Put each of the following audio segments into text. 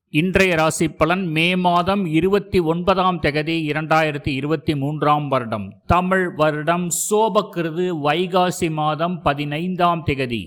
இன்றைய ராசி பலன் மே மாதம் இருபத்தி ஒன்பதாம் தேதி இரண்டாயிரத்தி இருபத்தி மூன்றாம் வருடம் தமிழ் வருடம் சோபக்கிருது வைகாசி மாதம் பதினைந்தாம் தேதி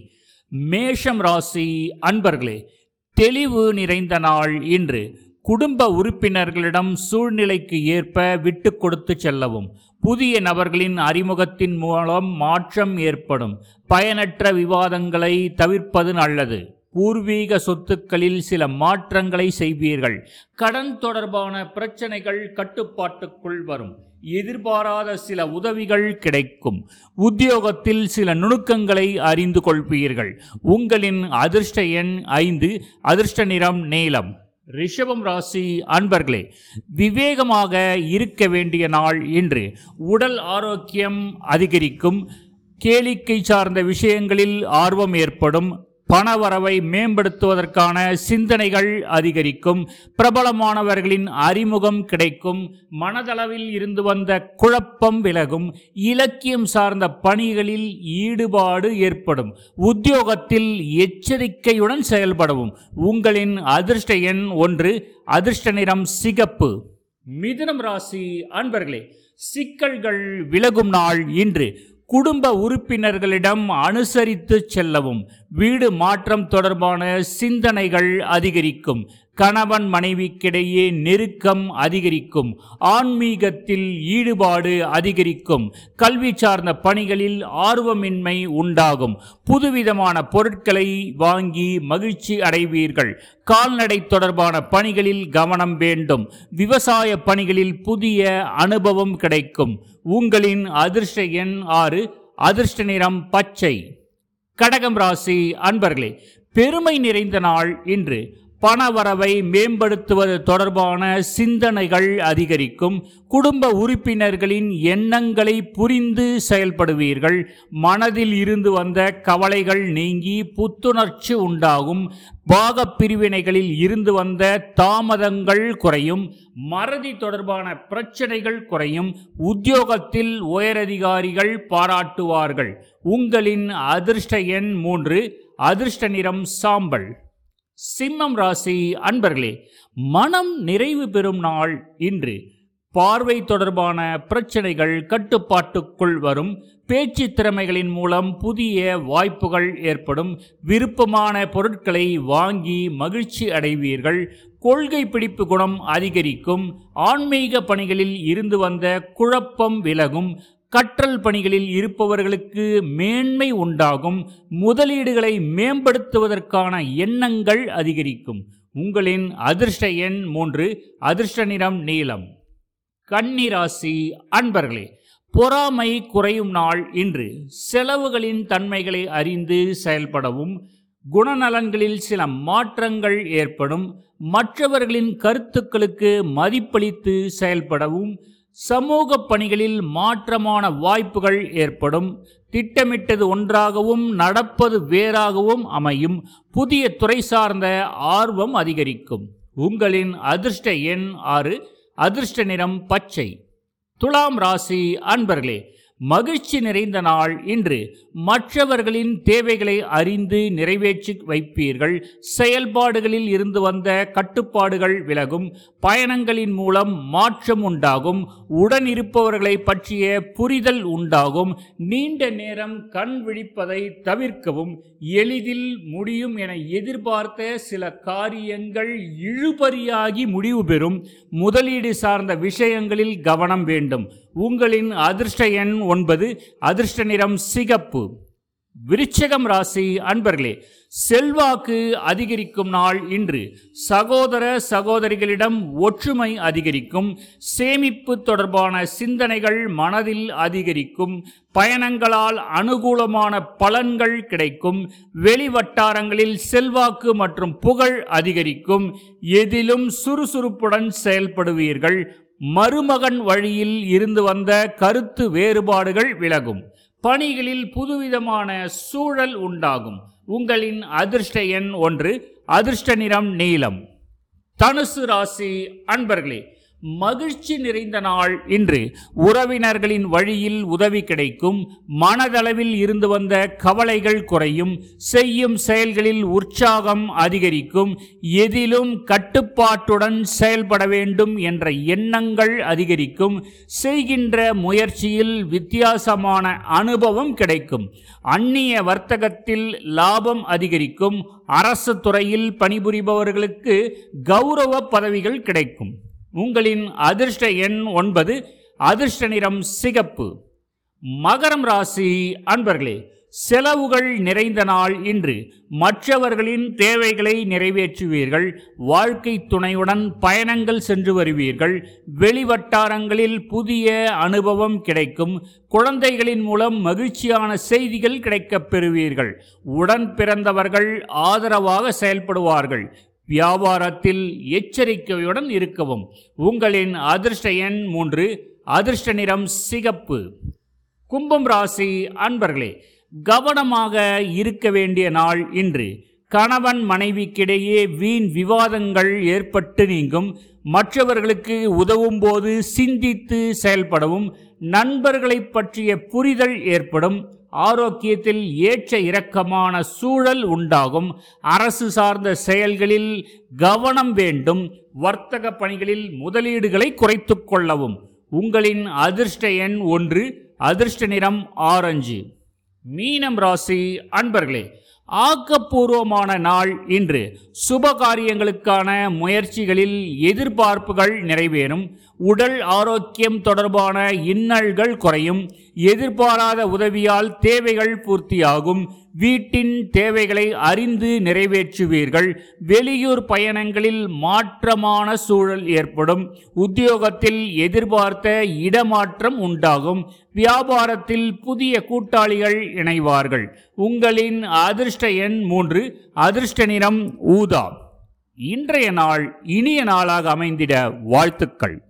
மேஷம் ராசி அன்பர்களே தெளிவு நிறைந்த நாள் இன்று குடும்ப உறுப்பினர்களிடம் சூழ்நிலைக்கு ஏற்ப விட்டு கொடுத்து செல்லவும் புதிய நபர்களின் அறிமுகத்தின் மூலம் மாற்றம் ஏற்படும் பயனற்ற விவாதங்களை தவிர்ப்பது நல்லது பூர்வீக சொத்துக்களில் சில மாற்றங்களை செய்வீர்கள் கடன் தொடர்பான பிரச்சனைகள் கட்டுப்பாட்டுக்குள் வரும் எதிர்பாராத சில உதவிகள் கிடைக்கும் உத்தியோகத்தில் சில நுணுக்கங்களை அறிந்து கொள்வீர்கள் உங்களின் அதிர்ஷ்ட எண் ஐந்து அதிர்ஷ்ட நிறம் நீலம் ரிஷபம் ராசி அன்பர்களே விவேகமாக இருக்க வேண்டிய நாள் இன்று உடல் ஆரோக்கியம் அதிகரிக்கும் கேளிக்கை சார்ந்த விஷயங்களில் ஆர்வம் ஏற்படும் பணவரவை மேம்படுத்துவதற்கான சிந்தனைகள் அதிகரிக்கும் பிரபலமானவர்களின் அறிமுகம் கிடைக்கும் மனதளவில் இருந்து வந்த குழப்பம் விலகும் இலக்கியம் சார்ந்த பணிகளில் ஈடுபாடு ஏற்படும் உத்தியோகத்தில் எச்சரிக்கையுடன் செயல்படவும் உங்களின் அதிர்ஷ்ட எண் ஒன்று அதிர்ஷ்ட நிறம் சிகப்பு மிதுனம் ராசி அன்பர்களே சிக்கல்கள் விலகும் நாள் இன்று குடும்ப உறுப்பினர்களிடம் அனுசரித்து செல்லவும் வீடு மாற்றம் தொடர்பான சிந்தனைகள் அதிகரிக்கும் கணவன் மனைவிக்கிடையே நெருக்கம் அதிகரிக்கும் ஆன்மீகத்தில் ஈடுபாடு அதிகரிக்கும் கல்வி சார்ந்த பணிகளில் ஆர்வமின்மை உண்டாகும் புதுவிதமான பொருட்களை வாங்கி மகிழ்ச்சி அடைவீர்கள் கால்நடை தொடர்பான பணிகளில் கவனம் வேண்டும் விவசாய பணிகளில் புதிய அனுபவம் கிடைக்கும் உங்களின் அதிர்ஷ்ட எண் ஆறு அதிர்ஷ்ட நிறம் பச்சை கடகம் ராசி அன்பர்களே பெருமை நிறைந்த நாள் இன்று பணவரவை மேம்படுத்துவது தொடர்பான சிந்தனைகள் அதிகரிக்கும் குடும்ப உறுப்பினர்களின் எண்ணங்களை புரிந்து செயல்படுவீர்கள் மனதில் இருந்து வந்த கவலைகள் நீங்கி புத்துணர்ச்சி உண்டாகும் பாக பிரிவினைகளில் இருந்து வந்த தாமதங்கள் குறையும் மறதி தொடர்பான பிரச்சனைகள் குறையும் உத்தியோகத்தில் உயரதிகாரிகள் பாராட்டுவார்கள் உங்களின் அதிர்ஷ்ட எண் மூன்று அதிர்ஷ்ட நிறம் சாம்பல் சிம்மம் ராசி அன்பர்களே மனம் நிறைவு பெறும் நாள் இன்று பார்வை தொடர்பான பிரச்சனைகள் கட்டுப்பாட்டுக்குள் வரும் பேச்சு திறமைகளின் மூலம் புதிய வாய்ப்புகள் ஏற்படும் விருப்பமான பொருட்களை வாங்கி மகிழ்ச்சி அடைவீர்கள் கொள்கை பிடிப்பு குணம் அதிகரிக்கும் ஆன்மீக பணிகளில் இருந்து வந்த குழப்பம் விலகும் கற்றல் பணிகளில் இருப்பவர்களுக்கு மேன்மை உண்டாகும் முதலீடுகளை மேம்படுத்துவதற்கான எண்ணங்கள் அதிகரிக்கும் உங்களின் அதிர்ஷ்ட எண் மூன்று அதிர்ஷ்ட நிறம் நீலம் கன்னிராசி அன்பர்களே பொறாமை குறையும் நாள் இன்று செலவுகளின் தன்மைகளை அறிந்து செயல்படவும் குணநலன்களில் சில மாற்றங்கள் ஏற்படும் மற்றவர்களின் கருத்துக்களுக்கு மதிப்பளித்து செயல்படவும் சமூக பணிகளில் மாற்றமான வாய்ப்புகள் ஏற்படும் திட்டமிட்டது ஒன்றாகவும் நடப்பது வேறாகவும் அமையும் புதிய துறை சார்ந்த ஆர்வம் அதிகரிக்கும் உங்களின் அதிர்ஷ்ட எண் ஆறு அதிர்ஷ்ட நிறம் பச்சை துலாம் ராசி அன்பர்களே மகிழ்ச்சி நிறைந்த நாள் இன்று மற்றவர்களின் தேவைகளை அறிந்து நிறைவேற்றி வைப்பீர்கள் செயல்பாடுகளில் இருந்து வந்த கட்டுப்பாடுகள் விலகும் பயணங்களின் மூலம் மாற்றம் உண்டாகும் உடன் இருப்பவர்களை பற்றிய புரிதல் உண்டாகும் நீண்ட நேரம் கண் விழிப்பதை தவிர்க்கவும் எளிதில் முடியும் என எதிர்பார்த்த சில காரியங்கள் இழுபறியாகி முடிவு பெறும் முதலீடு சார்ந்த விஷயங்களில் கவனம் வேண்டும் உங்களின் அதிர்ஷ்ட எண் ஒன்பது அதிர்ஷ்ட நிறம் சிகப்பு விருச்சகம் ராசி அன்பர்களே செல்வாக்கு அதிகரிக்கும் நாள் இன்று சகோதர சகோதரிகளிடம் ஒற்றுமை அதிகரிக்கும் சேமிப்பு தொடர்பான சிந்தனைகள் மனதில் அதிகரிக்கும் பயணங்களால் அனுகூலமான பலன்கள் கிடைக்கும் வெளிவட்டாரங்களில் செல்வாக்கு மற்றும் புகழ் அதிகரிக்கும் எதிலும் சுறுசுறுப்புடன் செயல்படுவீர்கள் மருமகன் வழியில் இருந்து வந்த கருத்து வேறுபாடுகள் விலகும் பணிகளில் புதுவிதமான சூழல் உண்டாகும் உங்களின் அதிர்ஷ்ட எண் ஒன்று அதிர்ஷ்ட நிறம் நீலம் தனுசு ராசி அன்பர்களே மகிழ்ச்சி நிறைந்த நாள் இன்று உறவினர்களின் வழியில் உதவி கிடைக்கும் மனதளவில் இருந்து வந்த கவலைகள் குறையும் செய்யும் செயல்களில் உற்சாகம் அதிகரிக்கும் எதிலும் கட்டுப்பாட்டுடன் செயல்பட வேண்டும் என்ற எண்ணங்கள் அதிகரிக்கும் செய்கின்ற முயற்சியில் வித்தியாசமான அனுபவம் கிடைக்கும் அந்நிய வர்த்தகத்தில் லாபம் அதிகரிக்கும் அரசு துறையில் பணிபுரிபவர்களுக்கு கௌரவ பதவிகள் கிடைக்கும் உங்களின் அதிர்ஷ்ட எண் ஒன்பது அதிர்ஷ்ட நிறம் சிகப்பு மகரம் ராசி அன்பர்களே செலவுகள் நிறைந்த நாள் இன்று மற்றவர்களின் தேவைகளை நிறைவேற்றுவீர்கள் வாழ்க்கை துணையுடன் பயணங்கள் சென்று வருவீர்கள் வெளிவட்டாரங்களில் புதிய அனுபவம் கிடைக்கும் குழந்தைகளின் மூலம் மகிழ்ச்சியான செய்திகள் கிடைக்கப் பெறுவீர்கள் உடன் பிறந்தவர்கள் ஆதரவாக செயல்படுவார்கள் வியாபாரத்தில் எச்சரிக்கையுடன் இருக்கவும் உங்களின் அதிர்ஷ்ட எண் மூன்று அதிர்ஷ்ட நிறம் சிகப்பு கும்பம் ராசி அன்பர்களே கவனமாக இருக்க வேண்டிய நாள் இன்று கணவன் மனைவிக்கிடையே வீண் விவாதங்கள் ஏற்பட்டு நீங்கும் மற்றவர்களுக்கு உதவும் போது சிந்தித்து செயல்படவும் நண்பர்களைப் பற்றிய புரிதல் ஏற்படும் ஆரோக்கியத்தில் ஏற்ற இறக்கமான சூழல் உண்டாகும் அரசு சார்ந்த செயல்களில் கவனம் வேண்டும் வர்த்தக பணிகளில் முதலீடுகளை குறைத்து கொள்ளவும் உங்களின் அதிர்ஷ்ட எண் ஒன்று அதிர்ஷ்ட நிறம் ஆரஞ்சு மீனம் ராசி அன்பர்களே ஆக்கப்பூர்வமான நாள் இன்று சுப காரியங்களுக்கான முயற்சிகளில் எதிர்பார்ப்புகள் நிறைவேறும் உடல் ஆரோக்கியம் தொடர்பான இன்னல்கள் குறையும் எதிர்பாராத உதவியால் தேவைகள் பூர்த்தியாகும் வீட்டின் தேவைகளை அறிந்து நிறைவேற்றுவீர்கள் வெளியூர் பயணங்களில் மாற்றமான சூழல் ஏற்படும் உத்தியோகத்தில் எதிர்பார்த்த இடமாற்றம் உண்டாகும் வியாபாரத்தில் புதிய கூட்டாளிகள் இணைவார்கள் உங்களின் அதிர்ஷ்ட எண் மூன்று அதிர்ஷ்ட நிறம் ஊதா இன்றைய நாள் இனிய நாளாக அமைந்திட வாழ்த்துக்கள்